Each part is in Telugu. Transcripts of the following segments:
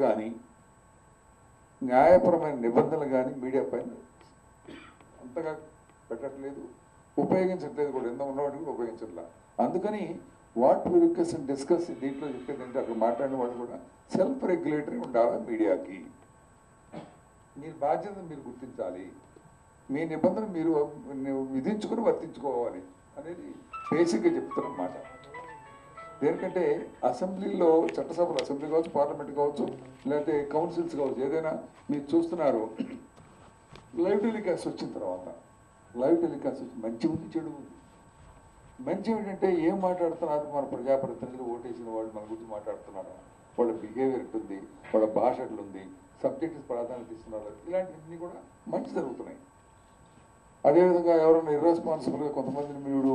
కానీ న్యాయపరమైన నిబంధనలు కానీ మీడియా పైన అంతగా పెట్టట్లేదు ఉపయోగించట్లేదు కూడా ఎంత ఉన్నవాడికి కూడా ఉపయోగించట్లా అందుకని what we request and discuss దీంట్లో చెప్పేది అంటే అక్కడ మాట్లాడిన వాళ్ళు కూడా సెల్ఫ్ రెగ్యులేటరీ ఉండాలా మీడియాకి మీ బాధ్యత మీరు గుర్తించాలి మీ నిబంధన మీరు విధించుకుని వర్తించుకోవాలి అనేది బేసిక్గా చెప్తున్న మాట దేనికంటే అసెంబ్లీలో చట్టసభలు అసెంబ్లీ కావచ్చు పార్లమెంట్ కావచ్చు లేకపోతే కౌన్సిల్స్ కావచ్చు ఏదైనా మీరు చూస్తున్నారు లైవ్ టెలికాస్ట్ వచ్చిన తర్వాత లైవ్ టెలికాస్ట్ వచ్చి మంచి ఉంది చెడు ఉంది మంచి ఏంటంటే ఏం మాట్లాడుతున్నారు మన ప్రజాప్రతినిధులు ఓటేసిన వాళ్ళు మన గురించి మాట్లాడుతున్నారు వాళ్ళ బిహేవియర్ ఎట్టుంది వాళ్ళ భాష ఎట్లుంది సబ్జెక్ట్ ప్రాధాన్యత ఇస్తున్నారు ఇలాంటివన్నీ కూడా మంచి జరుగుతున్నాయి అదేవిధంగా ఎవరైనా ఇర్రెస్పాన్సిబుల్గా కొంతమందిని మీరు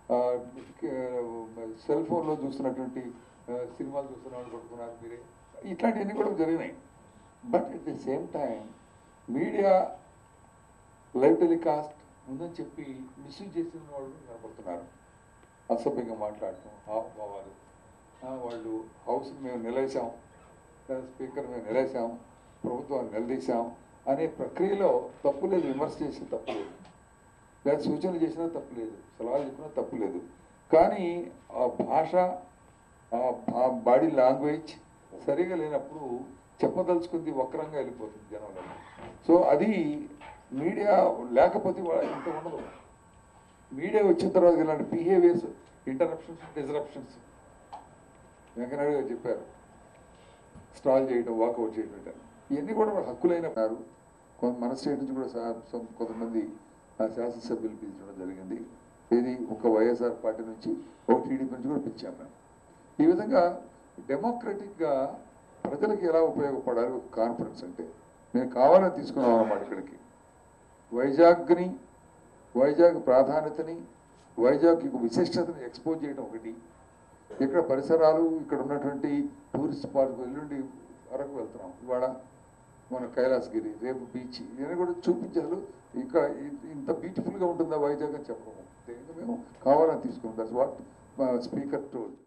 సెల్ ఫోన్లో చూస్తున్నటువంటి ఆ, సినిమాలు చూస్తున్న వాళ్ళు పట్టుకున్నారు మీరే ఇట్లాంటివన్నీ కూడా జరిగినాయి but at the same time media live telecast ఉందని చెప్పి మిస్యూజ్ చేసిన వాళ్ళు కనపడుతున్నారు అసభ్యంగా మాట్లాడటం హావభావాలు ఆ, వాళ్ళు హౌస్ మేము నిలేసాం లేదా స్పీకర్ మేము నిలేసాం ప్రభుత్వాన్ని నిలదీశాం అనే ప్రక్రియలో తప్పు లేదు విమర్శ చేసిన తప్పు లేదు లేదా సూచనలు చేసినా తప్పు లేదు సలహాలు చెప్పినా తప్పు లేదు కానీ ఆ భాష ఆ బాడీ లాంగ్వేజ్ సరిగా లేనప్పుడు చెప్పదలుచుకుంది వక్రంగా వెళ్ళిపోతుంది జనంలో సో అది మీడియా లేకపోతే వాళ్ళ ఇంత ఉండదు మీడియా వచ్చిన తర్వాత ఇలాంటి బిహేవియర్స్ ఇంటరప్షన్స్ డిజరప్షన్స్ వెంకనాయుడు గారు చెప్పారు స్టాల్ చేయడం వాకౌట్ చేయడం ఇట్లా. ఇవన్నీ కూడా వాళ్ళ హక్కులైన వారు కొంత మన స్టేట్ నుంచి కూడా సా- some- కొంతమంది ఆ శాసనసభ్యులు పిలిచడం జరిగింది ఇది ఒక వైఎస్ఆర్ పార్టీ నుంచి ఒక టీడీపీ నుంచి కూడా పిలిచాం మేము ఈ విధంగా డెమోక్రటిక్గా ప్రజలకు ఎలా ఉపయోగపడాలి ఒక కాన్ఫరెన్స్ అంటే మేము కావాలని తీసుకున్నాం అన్నమాట ఇక్కడికి వైజాగ్ని వైజాగ్ ప్రాధాన్యతని వైజాగ్ యొక్క విశిష్టతని ఎక్స్పోజ్ చేయడం ఒకటి ఇక్కడ పరిసరాలు ఇక్కడ ఉన్నటువంటి టూరిస్ట్ పార్క్ ఎల్లుండి అరకు వెళ్తున్నాం ఇవాళ మన కైలాసగిరి రేపు బీచ్ ఇవన్నీ కూడా చూపించారు ఇక్కడ ఇ- ఇంత బ్యూటిఫుల్గా ఉంటుందా వైజాగ్ అని చెప్పము దీనికి మేము కావాలని తీసుకున్నాం దట్స్ వాట్ స్పీకర్ టోల్డ్